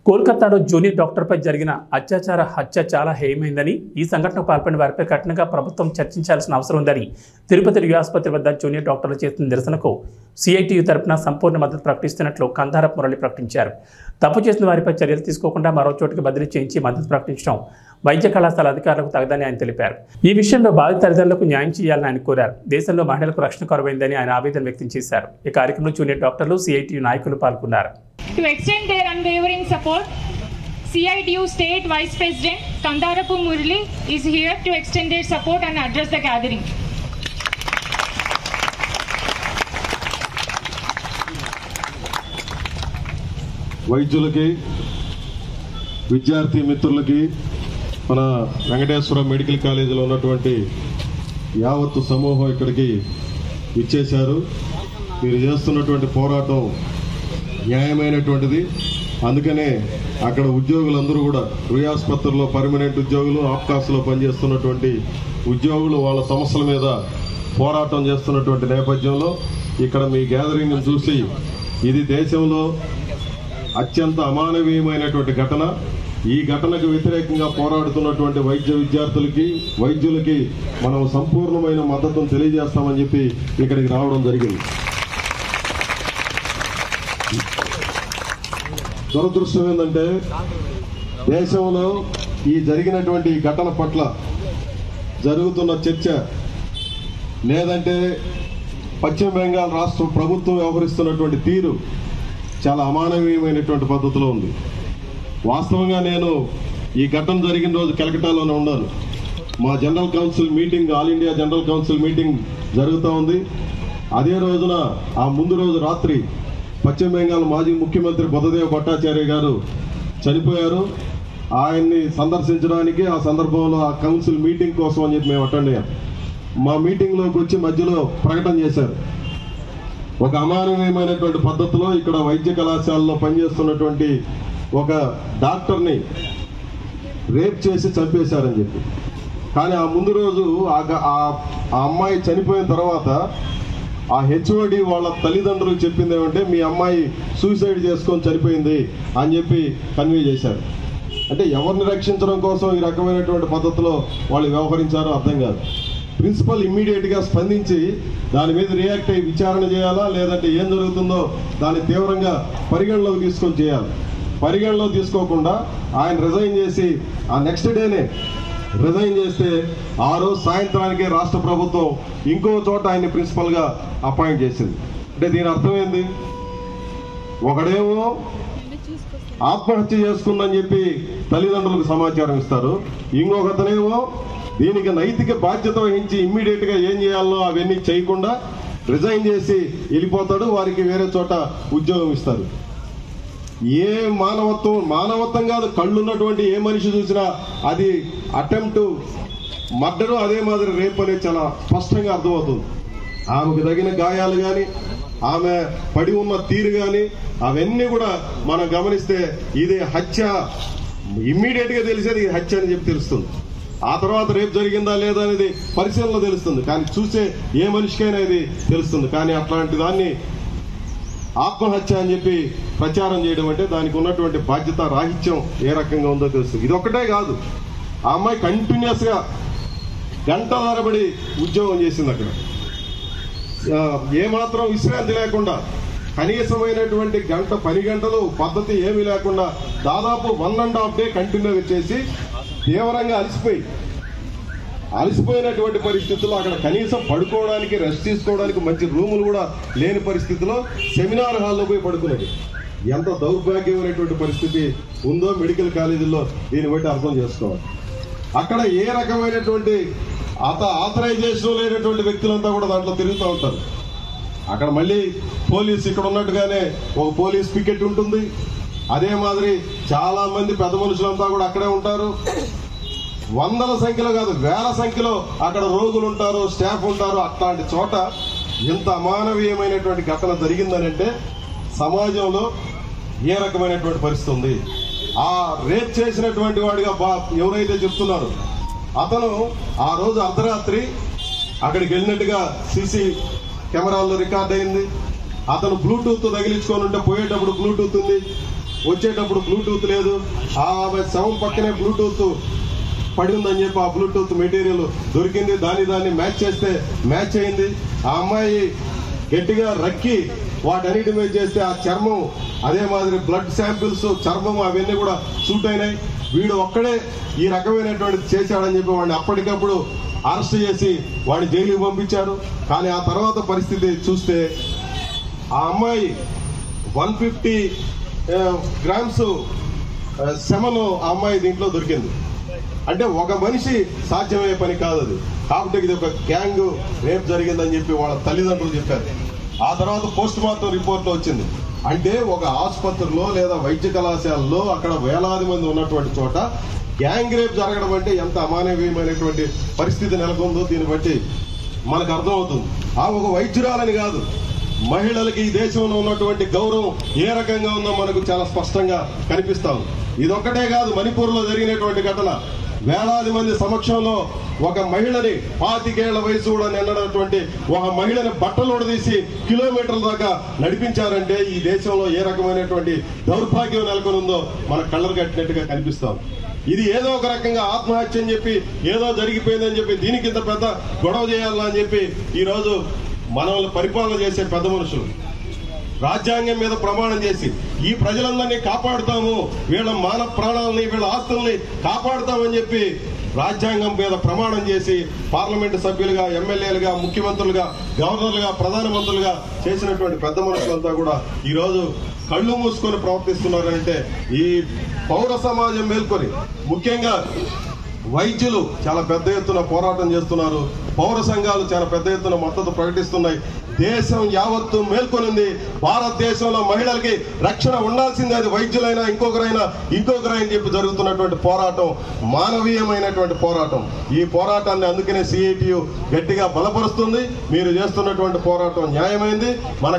కోల్కతాలో జూనియర్ డాక్టర్పై జరిగిన అత్యాచార హత్య చాలా హేయమైందని ఈ సంఘటనకు పాల్పడిన వారిపై కఠినంగా ప్రభుత్వం చర్చించాల్సిన అవసరం ఉందని తిరుపతి రియా ఆసుపత్రి వద్ద జూనియర్ డాక్టర్లు చేస్తున్న నిరసనకు సిఐటియు తరపున సంపూర్ణ మద్దతు ప్రకటిస్తున్నట్లు కందారప్ మురళి ప్రకటించారు తప్పు చేసిన వారిపై చర్యలు తీసుకోకుండా మరో చోటుకి బదిలీ చేయించి మద్దతు ప్రకటించడం వైద్య కళాశాల అధికారులకు తగదని ఆయన తెలిపారు ఈ విషయంలో బాధిత తల్లిదండ్రులకు న్యాయం చేయాలని ఆయన కోరారు దేశంలో మహిళలకు రక్షణ కరువైందని ఆయన ఆవేదన వ్యక్తం చేశారు ఈ కార్యక్రమంలో జూనియర్ డాక్టర్లు సిఐటియు నాయకులు పాల్గొన్నారు To extend their unwavering support, CITU State Vice President Kandarapu Murli is here to extend their support and address the gathering. వైద్యులకి విద్యార్థి మిత్రులకి మన వెంకటేశ్వర మెడికల్ కాలేజీలో ఉన్నటువంటి యావత్తు సమూహం ఇక్కడికి ఇచ్చేశారు మీరు చేస్తున్నటువంటి పోరాటం న్యాయమైనటువంటిది అందుకనే అక్కడ ఉద్యోగులందరూ కూడా రుయాసుపత్రిలో పర్మనెంట్ ఉద్యోగులు ఆప్కాస్లో పనిచేస్తున్నటువంటి ఉద్యోగులు వాళ్ళ సమస్యల మీద పోరాటం చేస్తున్నటువంటి నేపథ్యంలో ఇక్కడ మీ గ్యాదరింగ్ చూసి ఇది దేశంలో అత్యంత అమానవీయమైనటువంటి ఘటన ఈ ఘటనకు వ్యతిరేకంగా పోరాడుతున్నటువంటి వైద్య విద్యార్థులకి వైద్యులకి మనం సంపూర్ణమైన మద్దతును తెలియజేస్తామని చెప్పి ఇక్కడికి రావడం జరిగింది దురదృష్టం ఏంటంటే దేశంలో ఈ జరిగినటువంటి ఈ ఘటన పట్ల జరుగుతున్న చర్చ లేదంటే పశ్చిమ బెంగాల్ రాష్ట్ర ప్రభుత్వం వ్యవహరిస్తున్నటువంటి తీరు చాలా అమానవీయమైనటువంటి పద్ధతిలో ఉంది వాస్తవంగా నేను ఈ ఘటన జరిగిన రోజు కలకటాలోనే ఉన్నాను మా general council meeting all India general council meeting జరుగుతూ ఉంది అదే రోజున ఆ ముందు రోజు రాత్రి పశ్చిమ బెంగాల్ మాజీ ముఖ్యమంత్రి బుద్ధదేవ్ భట్టాచార్య గారు చనిపోయారు ఆయన్ని సందర్శించడానికి ఆ సందర్భంలో ఆ కౌన్సిల్ మీటింగ్ కోసం అని చెప్పి మేము అటెండ్ అయ్యాం మా మీటింగ్లోకి వచ్చి మధ్యలో ప్రకటన చేశారు ఒక అమానవీయమైనటువంటి పద్ధతిలో ఇక్కడ వైద్య కళాశాలలో పనిచేస్తున్నటువంటి ఒక డాక్టర్ని రేప్ చేసి చంపేశారని చెప్పి కానీ ఆ ముందు రోజు ఆ గ- ఆ- ఆ అమ్మాయి చనిపోయిన తర్వాత ఆ హెచ్ఓడి వాళ్ళ తల్లిదండ్రులకు చెప్పింది ఏమంటే మీ అమ్మాయి సూసైడ్ చేసుకొని చనిపోయింది అని చెప్పి కన్వే చేశారు అంటే ఎవరిని రక్షించడం కోసం ఈ రకమైనటువంటి పద్ధతిలో వాళ్ళు వ్యవహరించారో అర్థం కాదు ప్రిన్సిపల్ ఇమ్మీడియట్ గా స్పందించి దాని మీద రియాక్ట్ అయ్యి విచారణ చేయాలా లేదంటే ఏం జరుగుతుందో దాన్ని తీవ్రంగా పరిగణలోకి తీసుకొని చేయాలి పరిగణలో తీసుకోకుండా ఆయన రిజైన్ చేసి ఆ నెక్స్ట్ డేనే రిజైన్ చేస్తే ఆ రోజు సాయంత్రానికి రాష్ట్ర ప్రభుత్వం ఇంకో చోట ఆయన్ని ప్రిన్సిపల్ గా అపాయింట్ చేసింది అంటే దీని అర్థం ఏంది ఒకడేమో ఆత్మహత్య చేసుకుందని చెప్పి తల్లిదండ్రులకు సమాచారం ఇస్తారు ఇంకొకతనేమో దీనికి నైతిక బాధ్యత వహించి ఇమ్మీడియట్ గా ఏం చేయాలో అవన్నీ చేయకుండా రిజైన్ చేసి వెళ్ళిపోతాడు వారికి వేరే చోట ఉద్యోగం ఇస్తారు ఏ మానవత్వం మానవత్వం కాదు కళ్ళున్నటువంటి ఏ మనిషి చూసినా అది అటెంప్ట్ మర్డరు అదే మాదిరి రేప్ అనేది చాలా స్పష్టంగా అర్థమవుతుంది ఆమెకు తగిన గాయాలు కానీ ఆమె పడి ఉన్న తీరు కానీ అవన్నీ కూడా మనం గమనిస్తే ఇది హత్య ఇమ్మీడియట్ గా తెలిసేది ఇది హత్య అని చెప్పి తెలుస్తుంది ఆ తర్వాత రేపు జరిగిందా లేదా అనేది పరిశీలనలో తెలుస్తుంది కానీ చూసే ఏ మనిషికైనా ఇది తెలుస్తుంది కానీ అట్లాంటి దాన్ని ఆత్మహత్య అని చెప్పి ప్రచారం చేయడం అంటే దానికి ఉన్నటువంటి బాధ్యత రాహిత్యం ఏ రకంగా ఉందో తెలుస్తుంది ఇది ఒక్కటే కాదు ఆ అమ్మాయి కంటిన్యూస్ గా గంటల తరబడి ఉద్యోగం చేసింది అక్కడ ఆ, ఏమాత్రం విశ్రాంతి లేకుండా కనీసమైనటువంటి గంట పని గంటలు పద్ధతి ఏమీ లేకుండా దాదాపు వన్ అండ్ హాఫ్ డే కంటిన్యూగా చేసి తీవ్రంగా అలసిపోయి అలసిపోయినటువంటి పరిస్థితుల్లో అక్కడ కనీసం పడుకోవడానికి రెస్ట్ తీసుకోవడానికి మంచి రూములు కూడా లేని పరిస్థితిలో సెమినార్ హాల్లో పోయి పడుకున్నది ఎంత దౌర్భాగ్యమైనటువంటి పరిస్థితి ఉందో మెడికల్ కాలేజీల్లో దీన్ని బట్టి అర్థం చేసుకోవాలి అక్కడ ఏ రకమైనటువంటి అత ఆథరైజేషన్ లేనటువంటి వ్యక్తులంతా కూడా దాంట్లో తిరుగుతూ ఉంటారు అక్కడ మళ్ళీ పోలీస్ ఇక్కడ ఉన్నట్టుగానే ఒక పోలీస్ పికెట్ ఉంటుంది అదే మాదిరి చాలా మంది పెద్ద మనుషులంతా కూడా అక్కడే ఉంటారు వందల సంఖ్యలో కాదు వేల సంఖ్యలో అక్కడ రోగులు ఉంటారు స్టాఫ్ ఉంటారు అట్లాంటి చోట ఇంత అమానవీయమైనటువంటి ఘటన జరిగిందనంటే సమాజంలో ఏ రకమైనటువంటి పరిస్థితి ఉంది ఆ రేప్ చేసినటువంటి వాడిగా బా ఎవరైతే చెప్తున్నారో అతను ఆ రోజు అర్ధరాత్రి అక్కడికి వెళ్ళినట్టుగా సీసీ కెమెరాల్లో రికార్డ్ అయింది అతను బ్లూటూత్ తగిలించుకొని ఉంటే పోయేటప్పుడు బ్లూటూత్ ఉంది వచ్చేటప్పుడు బ్లూటూత్ లేదు ఆ ఆమె శవం పక్కనే బ్లూటూత్ పడి ఉందని చెప్పి ఆ బ్లూటూత్ మెటీరియల్ దొరికింది దాన్ని దాన్ని మ్యాచ్ చేస్తే మ్యాచ్ అయింది ఆ అమ్మాయి గట్టిగా రక్కి వాటన్నిటి మీద చేస్తే ఆ చర్మం అదే మాదిరి బ్లడ్ శాంపిల్స్ చర్మం అవన్నీ కూడా సూట్ అయినాయి వీడు ఒక్కడే ఈ రకమైనటువంటిది చేశాడని చెప్పి వాడిని అప్పటికప్పుడు అరెస్ట్ చేసి వాడిని జైలుకి పంపించారు కానీ ఆ తర్వాత పరిస్థితి చూస్తే ఆ అమ్మాయి వన్ ఫిఫ్టీ గ్రామ్స్ ఆ, శమను ఆ అమ్మాయి దీంట్లో దొరికింది అంటే ఒక మనిషి సాధ్యమయ్యే పని కాదు అది కాబట్టి ఇది ఒక గ్యాంగ్ రేప్ జరిగిందని చెప్పి వాళ్ళ తల్లిదండ్రులు చెప్పారు ఆ తర్వాత పోస్ట్ మార్టం రిపోర్ట్ వచ్చింది అంటే ఒక ఆసుపత్రిలో లేదా వైద్య కళాశాలలో అక్కడ వేలాది మంది ఉన్నటువంటి చోట గ్యాంగ్ రేప్ జరగడం అంటే ఎంత అమానవీయమైనటువంటి పరిస్థితి నెలకొందో దీన్ని బట్టి మనకు అర్థమవుతుంది ఆ ఒక వైద్యురాలని కాదు మహిళలకి ఈ దేశంలో ఉన్నటువంటి గౌరవం ఏ రకంగా ఉందో మనకు చాలా స్పష్టంగా కనిపిస్తా ఉంది ఇదొక్కటే కాదు మణిపూర్లో జరిగినటువంటి ఘటన వేలాది మంది సమక్షంలో ఒక మహిళని పాతికేళ్ల వయసు కూడా నిన్నటువంటి ఒక మహిళని బట్టలు తీసి కిలోమీటర్ల దాకా నడిపించారంటే ఈ దేశంలో ఏ రకమైనటువంటి దౌర్భాగ్యం నెలకొని ఉందో మన కళ్ళలు కట్టినట్టుగా కనిపిస్తాం ఇది ఏదో ఒక రకంగా ఆత్మహత్య అని చెప్పి ఏదో జరిగిపోయిందని చెప్పి దీనికి ఇంత పెద్ద గొడవ చేయాలని అని చెప్పి ఈ రోజు మనల్ని పరిపాలన చేసే పెద్ద మనుషులు రాజ్యాంగం మీద ప్రమాణం చేసి ఈ ప్రజలందరినీ కాపాడుతాము వీళ్ళ మాన ప్రాణాలని వీళ్ళ ఆస్తుల్ని కాపాడుతామని చెప్పి రాజ్యాంగం మీద ప్రమాణం చేసి పార్లమెంటు సభ్యులుగా ఎమ్మెల్యేలుగా ముఖ్యమంత్రులుగా గవర్నర్లుగా ప్రధానమంత్రులుగా చేసినటువంటి పెద్ద మనుషులంతా కూడా ఈ రోజు కళ్ళు మూసుకొని ప్రవర్తిస్తున్నారంటే ఈ పౌర సమాజం మేల్కొని ముఖ్యంగా వైద్యులు చాలా పెద్ద ఎత్తున పోరాటం చేస్తున్నారు పౌర సంఘాలు చాలా పెద్ద ఎత్తున మద్దతు ప్రకటిస్తున్నాయి దేశం యావత్తు మేల్కొనింది భారతదేశంలో మహిళలకి రక్షణ ఉండాల్సిందే అది వైద్యులైనా ఇంకొకరైనా ఇంకొకరైనా చెప్పి జరుగుతున్నటువంటి పోరాటం మానవీయమైనటువంటి పోరాటం ఈ పోరాటాన్ని అందుకనే సిఐటియు గట్టిగా బలపరుస్తుంది మీరు చేస్తున్నటువంటి పోరాటం న్యాయమైంది మన